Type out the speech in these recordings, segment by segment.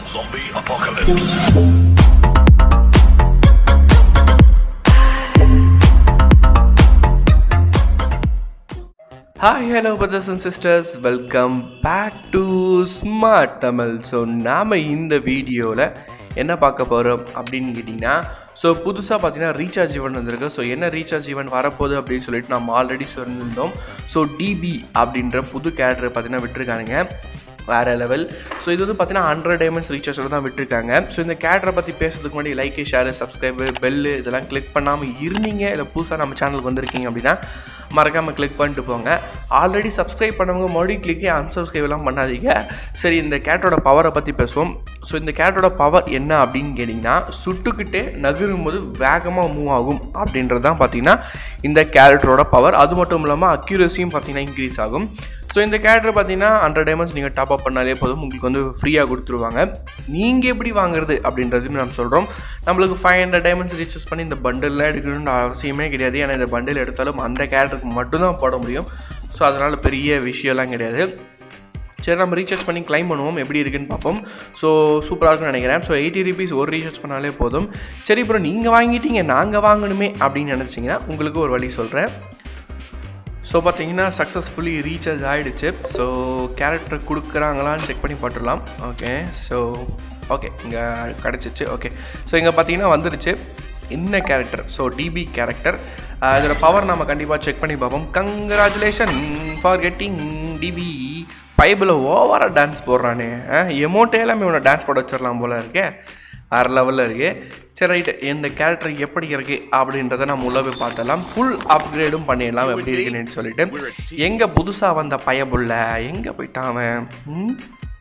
Zombie apocalypse. Hi hello brothers and sisters welcome back to smart Tamil so நாம் இந்த வீடியோவில் என்ன பார்க்க போகிறோம் அப்படின்னு கேட்டிங்கன்னா ஸோ புதுசாக பார்த்தீங்கன்னா ரீசார்ஜ் ஈவெண்ட் வந்திருக்கு ஸோ என்ன ரீசார்ஜ் ஈவெண்ட் வரப்போகுது அப்படின்னு சொல்லிட்டு நம்ம ஆல்ரெடி சொல்லியிருந்தோம் ஸோ டிபி அப்படின்ற புது கேரக்டர் பார்த்தீங்கன்னா விட்டுருக்கானுங்க வேறு லெவல் ஸோ இது வந்து பார்த்தீங்கன்னா ஹண்ட்ரட் டைமண்ட்ஸ் ரீசார்ஜோட தான் விட்டுருக்காங்க ஸோ இந்த கேரக்டரை பற்றி பேசுறதுக்கு முன்னாடி லைக் ஷேர் சப்ஸ்கிரைபு பெல்லு இதெல்லாம் கிளிக் பண்ணாமல் இருந்தீங்க இல்லை புதுசாக நம்ம சேனலுக்கு வந்திருக்கீங்க அப்படின்னா மறக்காமல் கிளிக் பண்ணிட்டு போங்க ஆல்ரெடி சப்ஸ்கிரைப் பண்ணவங்க மறுபடியும் கிளிக்கே unsubscribe எல்லாம் பண்ணாதீங்க சரி இந்த கேட்டோட பவரை பற்றி பேசுவோம் ஸோ இந்த கேட்டோட பவர் என்ன அப்படின்னு கேட்டிங்கன்னா சுட்டுக்கிட்டே நகரும் போது வேகமாக மூவ் ஆகும் அப்படின்றது தான் பார்த்தீங்கன்னா இந்த கேரக்டரோட பவர் அது மட்டும் இல்லாமல் அக்யூரஸியும் பார்த்தீங்கன்னா இன்க்ரீஸ் ஆகும் ஸோ இந்த கேரக்டர் பார்த்தீங்கன்னா ஹண்ட்ரட் டைமண்ட்ஸ் நீங்கள் டாப் அப் பண்ணாலே போதும் உங்களுக்கு வந்து ஃப்ரீயாக கொடுத்துருவாங்க நீங்கள் எப்படி வாங்குறது அப்படின்றதையும் நம்ம சொல்கிறோம் நம்மளுக்கு ஃபைவ் ஹண்ட்ரட் டைமண்ட்ஸ் ரீசார்ஜ் பண்ணி இந்த பண்டில்லாம் எடுக்கணும்னு அவசியமே கிடையாது ஏன்னா இந்த பண்டில் எடுத்தாலும் அந்த கேரக்டருக்கு மட்டும்தான் போட முடியும் ஸோ அதனால் பெரிய விஷயம்லாம் கிடையாது சரி நம்ம ரீசார்ஜ் பண்ணி க்ளைம் பண்ணுவோம் எப்படி இருக்குன்னு பார்ப்போம் ஸோ சூப்பராக இருக்கும்னு நினைக்கிறேன் ஸோ எயிட்டி ருபீஸ் ஒரு ரீசார்ஜ் பண்ணாலே போதும் சரி அப்புறம் நீங்கள் வாங்கிட்டீங்க நாங்கள் வாங்கணுமே அப்படின்னு நினச்சிங்கன்னா உங்களுக்கு ஒரு வழி சொல்கிறேன் ஸோ பார்த்தீங்கன்னா சக்ஸஸ்ஃபுல்லி ரீசார்ஜ் ஆகிடுச்சு ஸோ கேரக்டர் கொடுக்குறாங்களான்னு செக் பண்ணி பார்த்துடலாம் ஓகே ஸோ ஓகே இங்கே கிடச்சிச்சு ஓகே ஸோ இங்கே பார்த்தீங்கன்னா வந்துருச்சு என்ன கேரக்டர் ஸோ டிபி கேரக்டர் இதோட பவர் நம்ம கண்டிப்பாக செக் பண்ணி பார்ப்போம் கங்க்ராச்சுலேஷன் ஃபார் கெட்டிங் டிபி பைபிள் ஓவராக டான்ஸ் போடுறானே எமௌண்ட்டே எல்லாமே இவனை டான்ஸ் போட வச்சிடலாம் போல இருக்கே வேறு லெவலில் இருக்கு சரி ரைட்டு இந்த கேரக்டர் எப்படி இருக்கு அப்படின்றத நம்ம உள்ள போய் பார்த்தலாம் ஃபுல் அப்கிரேடும் பண்ணிடலாம் எப்படி இருக்குன்னு சொல்லிட்டு எங்கே புதுசாக வந்த பயபுள்ள எங்கே போயிட்டான் அவன் ம்?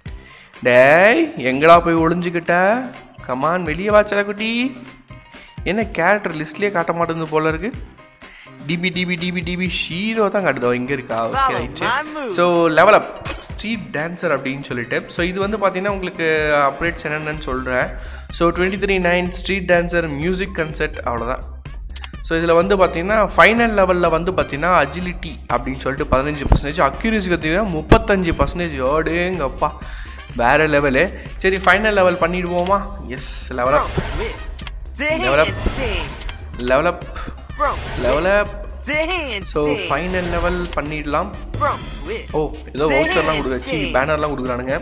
டேய் எங்கடா போய் ஒளிஞ்சுக்கிட்ட கமான் வெளியே வாச்சல குட்டி என்ன கேரக்டர் லிஸ்ட்லேயே காட்ட மாட்டேங்குது போல இருக்கு டிபி டிபி டிபி டிபி ஷீரோ தான் காட்டுதோ இங்கே இருக்கா okay right so level up street dancer அப்படின்னு சொல்லிட்டு ஸோ இது வந்து பார்த்தீங்கன்னா உங்களுக்கு அப்டேட்ஸ் என்னென்னு சொல்கிறேன் so twenty three nine street dancer music concert அவ்வளோதான் ஸோ இதில் வந்து பார்த்தீங்கன்னா ஃபைனல் லெவலில் வந்து பார்த்தீங்கன்னா அஜிலிட்டி அப்படின்னு சொல்லிட்டு பதினஞ்சு பர்சன்டேஜ் அக்யூரேசி பார்த்தீங்கன்னா முப்பத்தஞ்சு பர்சன்டேஜ் ஓடுங்கப்பா வேறு லெவலு சரி ஃபைனல் லெவல் பண்ணிடுவோமா yes level up Level up. Level up level up so final level பண்ணிடலாம் ஓ ஏதோ வவுச்சர்லாம் கொடுக்குறாச்சு பேனர்லாம் கொடுக்குறானுங்க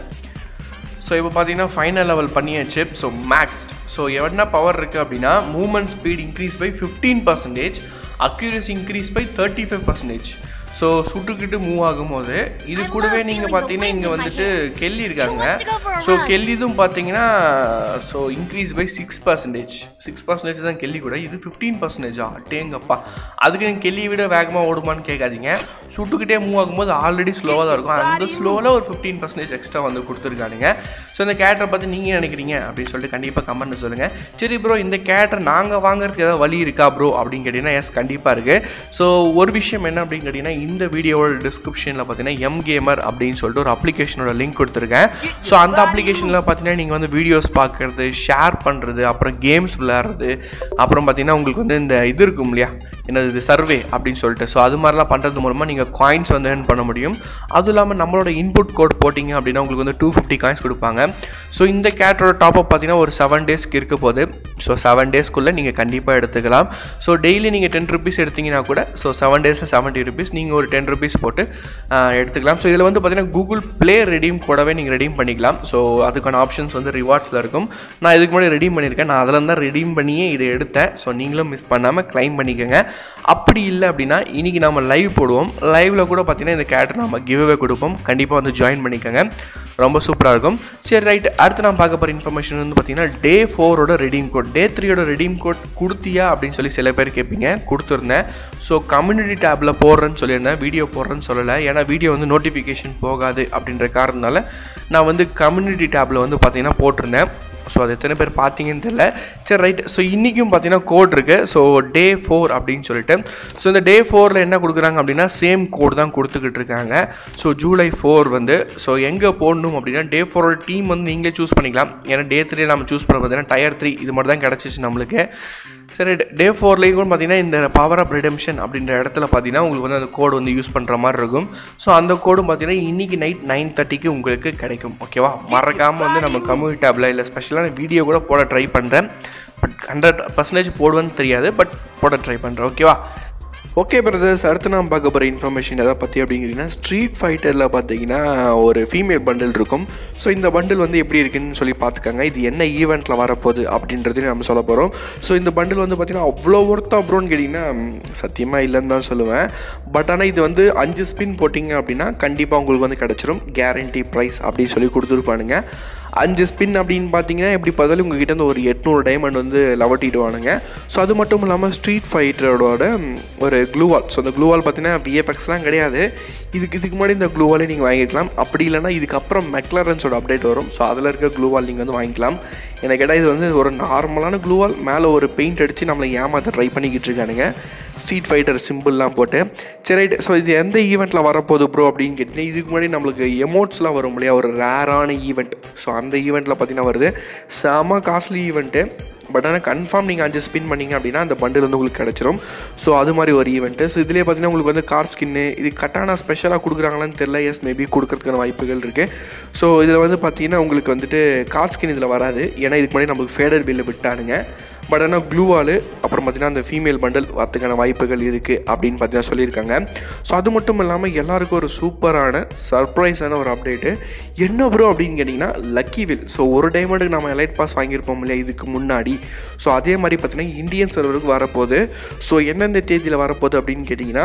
ஸோ இப்போ பார்த்தீங்கன்னா ஃபைனல் லெவல் பண்ணியாச்சு ஸோ மேக்ஸ்ட் ஸோ என்ன பவர் இருக்குது அப்படின்னா movement speed increase by fifteen percentage accuracy increase by thirty five percentage so சுட்டுக்கிட்டு மூவ் ஆகும்போது இது கூடவே நீங்கள் பார்த்தீங்கன்னா இங்கே வந்துட்டு கெல்லி இருக்காங்க ஸோ கெல்லிதும் பார்த்தீங்கன்னா so increase by six percentage six percentage தான் கெல்லி கூட இது ஃபிஃப்டீன் பர்சன்டேஜா டேங்கப்பா அதுக்கு நீங்கள் கெல்லியை விட வேகமாக ஓடுமான்னு கேட்காதீங்க சுட்டுக்கிட்டே மூவ் ஆகும்போது ஆல்ரெடி ஸ்லோவாக தான் இருக்கும் அந்த ஸ்லோவில் ஒரு ஃபிஃப்டீன் பர்சன்டேஜ் எக்ஸ்ட்ரா வந்து கொடுத்துருக்கானுங்க ஸோ இந்த கேரக்டரை பற்றி நீங்கள் நினைக்கிறீங்க அப்படின்னு சொல்லிட்டு கண்டிப்பாக கமெண்ட் சொல்லுங்கள் சரி ப்ரோ இந்த கேரக்டர் நாங்கள் வாங்குறதுக்கு ஏதாவது வழி இருக்கா ப்ரோ அப்படின்னு கேட்டிங்கன்னா எஸ் கண்டிப்பாக இருக்குது ஸோ ஒரு விஷயம் என்ன அப்படின்னு கேட்டிங்கன்னா இந்த வீடியோவோட டிஸ்கிரிப்ஷனில் பார்த்தீங்கன்னா எம் கேமர் அப்படின்னு சொல்லிட்டு ஒரு அப்ளிகேஷனோட லிங்க் கொடுத்துருக்கேன் ஸோ அந்த அப்ளிகேஷனில் பார்த்தீங்கன்னா நீங்கள் வந்து வீடியோஸ் பார்க்குறது ஷேர் பண்ணுறது அப்புறம் கேம்ஸ் விளையாடுறது அப்புறம் பார்த்தீங்கன்னா உங்களுக்கு வந்து இந்த இது இருக்கும் இல்லையா என்னது இது சர்வே அப்படின்னு சொல்லிட்டு ஸோ அது மாதிரிலாம் பண்ணுறது மூலமாக நீங்கள் காயின்ஸ் வந்து earn பண்ண முடியும் அதுவும் இல்லாமல் நம்மளோட இன்புட் கோட் போட்டிங்க அப்படின்னா உங்களுக்கு வந்து டூ ஃபிஃப்டி காயின்ஸ் கொடுப்பாங்க ஸோ இந்த கேட்டோட டாப் அப் பார்த்தீங்கன்னா ஒரு செவன் டேஸ்க்கு இருக்க போகுது ஸோ செவன் டேஸ்க்குள்ளே நீங்கள் கண்டிப்பாக எடுத்துக்கலாம் ஸோ டெய்லி நீங்கள் டென் ருபீஸ் எடுத்தீங்கன்னா கூட ஸோ செவன் டேஸில் செவன்ட்டி ருபீஸ் நீங்கள் ஒரு டென் ருபீஸ் போட்டு ஆஹ், எடுத்துக்கலாம் ஸோ இதில் வந்து பார்த்தீங்கன்னா கூகுள் ப்ளே ரெடீம் கூடவே நீங்கள் ரெடீம் பண்ணிக்கலாம் ஸோ அதுக்கான ஆப்ஷன்ஸ் வந்து ரிவார்ட்ஸில் இருக்கும் நான் இதுக்கு முன்னாடி ரெடீம் பண்ணியிருக்கேன் நான் அதில் தான் ரெடீம் பண்ணியே இதை எடுத்தேன் ஸோ நீங்களும் மிஸ் பண்ணாமல் க்ளைம் பண்ணிக்கோங்க அப்படி இல்லை அப்படின்னா இன்றைக்கி நம்ம லைவ் போடுவோம் லைவில் கூட பார்த்தீங்கன்னா இந்த கேரக்டர் நம்ம கிவ்அவே கொடுப்போம் கண்டிப்பாக வந்து ஜாயின் பண்ணிக்கோங்க ரொம்ப சூப்பராக இருக்கும் சரி ரைட் அடுத்து நான் பார்க்க போகிற இன்ஃபர்மேஷன் வந்து பார்த்தீங்கன்னா டே ஃபோரோட ரெடீம் கோட் டே த்ரீயோட ரெடீம் கோட் கொடுத்தியா அப்படின்னு சொல்லி சில பேர் கேட்பீங்க கொடுத்துருந்தேன் ஸோ கம்யூனிட்டி டேப்பில் போடுறேன்னு சொல்லியிருந்தேன் வீடியோ போடுறேன்னு சொல்லலை ஏன்னா வீடியோ வந்து நோட்டிஃபிகேஷன் போகாது அப்படின்ற காரணத்தினால நான் வந்து கம்யூனிட்டி டேப்பில் வந்து பார்த்தீங்கன்னா போட்டிருந்தேன் ஸோ அது எத்தனை பேர் பார்த்தீங்கன்னு தெரியல சரி ரைட் ஸோ இன்றைக்கும் பார்த்தீங்கன்னா கோட் இருக்குது ஸோ டே ஃபோர் அப்படின்னு சொல்லிட்டு ஸோ இந்த டே ஃபோரில் என்ன கொடுக்குறாங்க அப்படின்னா சேம் கோட் தான் கொடுத்துக்கிட்டு இருக்காங்க ஸோ ஜூலை ஃபோர் வந்து ஸோ எங்கே போடணும் அப்படின்னா டே ஃபோரோட டீம் வந்து நீங்களே சூஸ் பண்ணிக்கலாம் ஏன்னா டே த்ரீ நம்ம சூஸ் பண்ண பார்த்தீங்கன்னா டயர் த்ரீ இது மட்டும் தான் கிடச்சிச்சு நம்மளுக்கு சரி டே ஃபோர்லேயும் கூட பார்த்தீங்கன்னா இந்த பவர் ஆஃப் ரிடெம்ஷன் அப்படின்ற இடத்துல பார்த்தீங்கன்னா உங்களுக்கு வந்து அந்த கோடு வந்து யூஸ் பண்ணுற மாதிரி இருக்கும் ஸோ அந்த கோடும் பார்த்தீங்கன்னா இன்றைக்கி நைட் நைன் தேர்ட்டிக்கு உங்களுக்கு கிடைக்கும் ஓகேவா மறக்காமல் வந்து நம்ம கம்யூனிட்டி டேப்பில் இல்லை ஸ்பெஷலான வீடியோ கூட போட ட்ரை பண்ணுறேன் பட் ஹண்ட்ரட் பர்சன்டேஜ் போடுவேன்னு தெரியாது பட் போட ட்ரை பண்ணுறேன் ஓகேவா ஓகே பிரதர்ஸ் அடுத்து நான் பார்க்க போகிற இன்ஃபர்மேஷன் எதை பற்றி அப்படிங்கிறீங்கன்னா ஸ்ட்ரீட் ஃபைட்டரில் பார்த்தீங்கன்னா ஒரு ஃபீமேல் பண்டில் இருக்கும் ஸோ இந்த பண்டில் வந்து எப்படி இருக்குன்னு சொல்லி பார்த்துக்கங்க இது என்ன ஈவெண்ட்டில் வரப்போகுது அப்படின்றதையும் நம்ம சொல்ல போகிறோம் ஸோ இந்த பண்டில் வந்து பார்த்திங்கன்னா அவ்வளோ ஒர்த்தா அப்புறம்னு கேட்டிங்கன்னா சத்தியமாக இல்லைன்னு தான் சொல்லுவேன் பட் ஆனால் இது வந்து அஞ்சு ஸ்பின் போட்டிங்க அப்படின்னா கண்டிப்பாக உங்களுக்கு வந்து கிடச்சிரும் கேரண்டி ப்ரைஸ் அப்படின்னு சொல்லி கொடுத்துருப்பானுங்க அஞ்சு ஸ்பின் அப்படின்னு பார்த்தீங்கன்னா எப்படி பார்த்தாலும் உங்ககிட்ட இருந்து ஒரு எட்நூறு டைமண்ட் வந்து லவட்டிடுவானுங்க ஸோ அது மட்டும் இல்லாமல் ஸ்ட்ரீட் ஃபைட்டரோட ஒரு க்ளூவால் ஸோ அந்த க்ளூவால் பார்த்தீங்கன்னா விஎஃப்எக்ஸ்லாம் கிடையாது இதுக்கு இதுக்கு முன்னாடி இந்த க்ளூவாலே நீங்கள் வாங்கிக்கலாம் அப்படி இல்லைனா இதுக்கப்புறம் மெக்லரன்ஸோட அப்டேட் வரும் ஸோ அதில் இருக்க க்ளூவால் நீங்கள் வந்து வாங்கிக்கலாம் எனக்கு கேட்டால் இது வந்து ஒரு நார்மலான க்ளூவால் மேலே ஒரு பெயிண்ட் அடித்து நம்மளை ஏமாற்ற ட்ரை பண்ணிக்கிட்டு இருக்கானுங்க ஸ்ட்ரீட் ஃபைட்டர் சிம்பிள்லாம் போட்டு சரி ரைட் ஸோ இது எந்த ஈவெண்ட்டில் வரப்போகுது ப்ரோ அப்படின்னு கேட்டிங்கன்னா இதுக்கு முன்னாடி நம்மளுக்கு எமோட்ஸ்லாம் வரும் இல்லையா ஒரு ரேரான ஈவெண்ட் ஸோ அந்த ஈவெண்ட்டில் பார்த்தீங்கன்னா வருது செம காஸ்ட்லி ஈவெண்ட்டு பட் ஆனால் கன்ஃபார்ம் நீங்கள் அஞ்சு ஸ்பின் பண்ணிங்க அப்படின்னா அந்த பண்டில் வந்து உங்களுக்கு கிடச்சிரும் ஸோ அது மாதிரி ஒரு ஈவெண்ட்டு ஸோ இதிலே பார்த்தீங்கன்னா உங்களுக்கு வந்து கார் ஸ்கின்னு இது கட்டான ஸ்பெஷலாக கொடுக்குறாங்களான்னு தெரில எஸ் மேபி கொடுக்கறதுக்கான வாய்ப்புகள் இருக்குது ஸோ இதில் வந்து பார்த்தீங்கன்னா உங்களுக்கு வந்துட்டு கார் ஸ்கின் இதில் வராது ஏன்னா இதுக்கு முன்னாடி நம்மளுக்கு ஃபேடர் பில்லை விட்டானுங்க பட் ஆனால் க்ளூவால் அப்புறம் பார்த்தீங்கன்னா அந்த ஃபீமேல் பண்டல் வரத்துக்கான வாய்ப்புகள் இருக்குது அப்படின்னு பார்த்தீங்கன்னா சொல்லியிருக்காங்க ஸோ அது மட்டும் இல்லாமல் எல்லாருக்கும் ஒரு சூப்பரான சர்ப்ரைஸான ஒரு அப்டேட்டு என்ன ப்ரோ அப்படின்னு கேட்டிங்கன்னா லக்கி வில் ஸோ ஒரு டைமண்டுக்கு நம்ம எலைட் பாஸ் வாங்கியிருப்போம் இல்லையா இதுக்கு முன்னாடி ஸோ அதே மாதிரி பார்த்தீங்கன்னா இந்தியன் சர்வருக்கு வரப்போகுது ஸோ எந்தெந்த தேதியில் வரப்போகுது அப்படின்னு கேட்டிங்கன்னா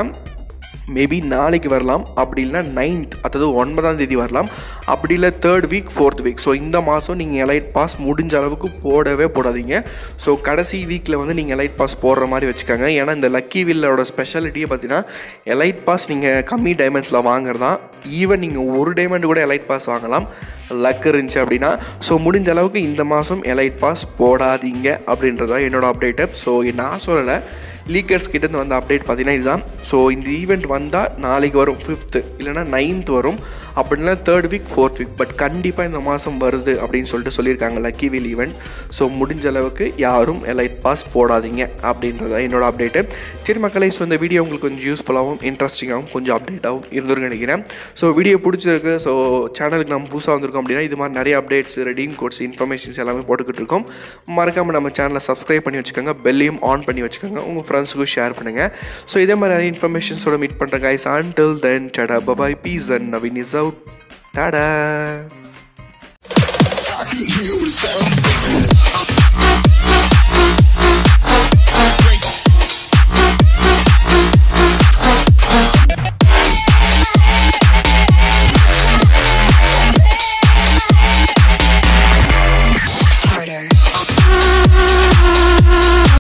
மேபி நாளைக்கு வரலாம் அப்படி இல்லைனா நைன்த் அதாவது ஒன்பதாம் தேதி வரலாம் அப்படி இல்லை third week fourth week so இந்த மாதம் நீங்கள் எலைட் பாஸ் முடிஞ்ச அளவுக்கு போடவே போடாதீங்க ஸோ கடைசி வீக்கில் வந்து நீங்கள் எலைட் பாஸ் போடுற மாதிரி வச்சுக்கோங்க ஏன்னா இந்த லக்கி வில்லோட ஸ்பெஷாலிட்டியே பார்த்தீங்கன்னா எலைட் பாஸ் நீங்கள் கம்மி டைமண்ட்ஸில் வாங்குறதான் ஈவன் நீங்கள் ஒரு டைமண்ட் கூட எலைட் பாஸ் வாங்கலாம் லக் இருந்துச்சு அப்படின்னா ஸோ முடிஞ்ச அளவுக்கு இந்த மாதம் எலைட் பாஸ் போடாதீங்க அப்படின்றது தான் என்னோடய அப்டேட்டு ஸோ நான் சொல்லலை லீக்கர்ஸ் கிட்டேருந்து வந்த அப்டேட் பார்த்தீங்கன்னா இதுதான் ஸோ இந்த ஈவெண்ட் வந்தால் நாளைக்கு வரும் ஃபிஃப்த்து இல்லைனா நைன்த் வரும் அப்படின்னா third week fourth week but கண்டிப்பாக இந்த மாதம் வருது அப்படின்னு சொல்லிட்டு சொல்லியிருக்காங்க லக்கி வீல் ஈவெண்ட் ஸோ முடிஞ்ச அளவுக்கு யாரும் எலைட் பாஸ் போடாதீங்க அப்படின்றத என்னோட அப்டேட்டு சரி மக்களை ஸோ இந்த வீடியோ உங்களுக்கு கொஞ்சம் யூஸ்ஃபுல்லாகவும் இன்ட்ரெஸ்டிங்காகவும் கொஞ்சம் அப்டேட்டாகவும் இருந்திருக்கு நினைக்கிறேன் ஸோ வீடியோ பிடிச்சிருக்கு ஸோ சேனலுக்கு நம்ம புதுசாக வந்திருக்கோம் அப்படின்னா இது மாதிரி நிறைய அப்டேட்ஸ் ரெடீம் கோட்ஸ் இன்ஃபர்மேஷன்ஸ் எல்லாமே போட்டுக்கிட்டு இருக்கோம் மறக்காமல் நம்ம சேனலை சப்ஸ்கிரைப் பண்ணி வச்சுக்கோங்க பெல்லையும் ஆன் பண்ணி வச்சுக்கோங்க உங்கள் ஃப்ரெண்ட்ஸுக்கும் ஷேர் பண்ணுங்கள் ஸோ இதே மாதிரி நிறைய இன்ஃபர்மேஷன்ஸோட மீட் பண்ணுறேன் guys until then tata bye bye peace and Naveen is out tata I can hear the sound.